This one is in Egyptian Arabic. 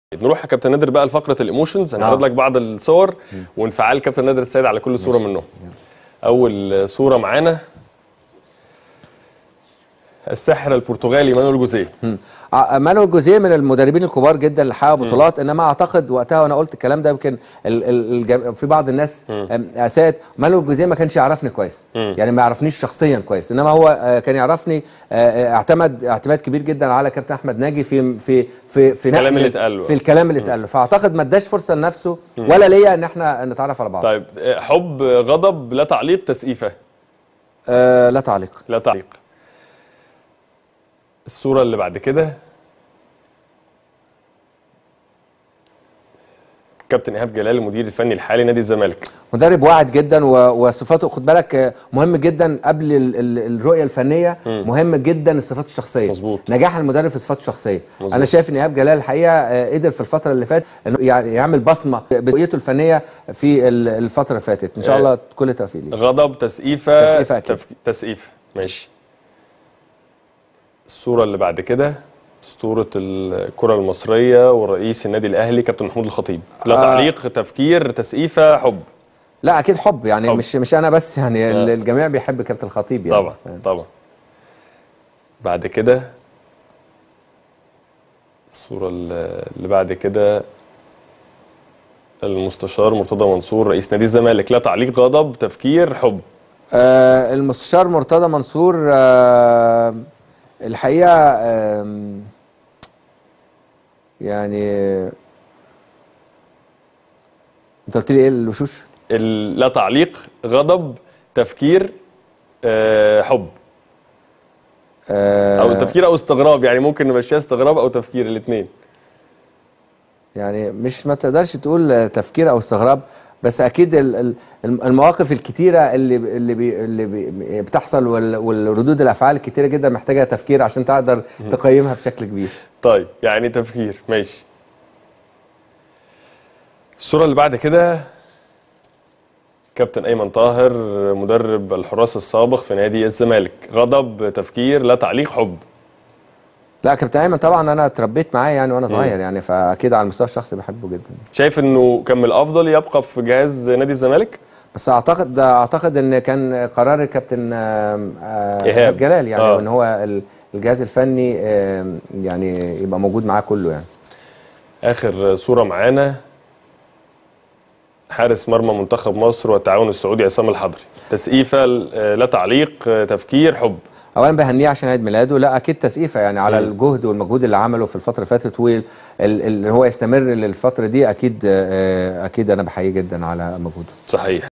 نروح يا كابتن نادر بقى لفقره الايموشنز هنعرض آه. لك بعض الصور وانفعال كابتن نادر السيد على كل صوره منهم اول صوره معانا الساحر البرتغالي مانويل جوزيه ع- مانويل جوزيه من المدربين الكبار جدا اللي حققوا بطولات انما اعتقد وقتها وانا قلت الكلام ده يمكن ال ال الجم... في بعض الناس أم، اساءت مانويل جوزيه ما كانش يعرفني كويس يعني ما يعرفنيش شخصيا كويس انما هو آه، كان يعرفني آه، آه، اعتمد اعتماد كبير جدا على كابتن احمد ناجي في في في في الكلام نقل- اللي اتقال له. في الكلام اللي اتقال له فاعتقد ما اداش فرصه لنفسه ولا ليا ان احنا نتعرف على بعض طيب آه، حب غضب لا تعليق تسقيفه آه لا تعليق لا تعليق الصوره اللي بعد كده كابتن ايهاب جلال المدير الفني الحالي نادي الزمالك مدرب واعد جدا و- وصفاته خد بالك آه، مهم جدا قبل ال- ال- الرؤيه الفنيه مهم جدا الصفات الشخصيه مظبوط. نجاح المدرب في صفاته الشخصيه مظبوط. انا شايف ان ايهاب جلال الحقيقه آه، قدر في الفتره اللي فاتت انه يعني يعمل بصمه برؤيته الفنيه في ال- الفتره اللي فاتت ان شاء آه. الله كل التوفيق ليه غضب تسقيفه تسقيفة أكيد. تف... تسقيفه ماشي الصوره اللي بعد كده اسطوره الكره المصريه ورئيس النادي الاهلي كابتن محمود الخطيب لا آه. تعليق تفكير تسقيفه حب لا اكيد حب يعني حب. مش مش انا بس يعني ال- الجميع بيحب كابتن الخطيب يعني طبعا طبعا بعد كده الصوره اللي اللي بعد كده المستشار مرتضى منصور رئيس نادي الزمالك لا تعليق غضب تفكير حب آه المستشار مرتضى منصور آه الحقيقه آه يعني انت قلت لي ايه الوشوش؟ ال- لا تعليق غضب تفكير آه، حب آه او تفكير او استغراب يعني ممكن نمشيها استغراب او تفكير الاثنين يعني مش ما تقدرش تقول آه، تفكير او استغراب بس اكيد ال- ال- الم- المواقف الكتيره اللي ب- اللي بي اللي بي بتحصل وال- والردود الافعال الكتيره جدا محتاجه تفكير عشان تقدر تقيمها بشكل كبير طيب يعني تفكير ماشي الصورة اللي بعد كده كابتن أيمن طاهر مدرب الحراس السابق في نادي الزمالك غضب تفكير لا تعليق حب لا كابتن ايمن طبعا انا اتربيت معاه يعني وانا صغير يعني فاكيد على المستوى الشخصي بحبه جدا شايف انه كان من الافضل يبقى في جهاز نادي الزمالك بس اعتقد اعتقد ان كان قرار الكابتن آم، آه، إيهاب. إيهاب جلال يعني آه. ان هو ال- الجهاز الفني آم، يعني يبقى موجود معاه كله يعني اخر صورة معانا حارس مرمى منتخب مصر والتعاون السعودي عصام الحضري تسقيفة لا تعليق تفكير حب اولا بهنيه عشان عيد ميلاده لا اكيد تسقيفه يعني على الجهد والمجهود اللي عمله في الفتره اللي فاتت واللي هو يستمر للفتره دي اكيد آه، اكيد انا بحييه جدا على مجهوده صحيح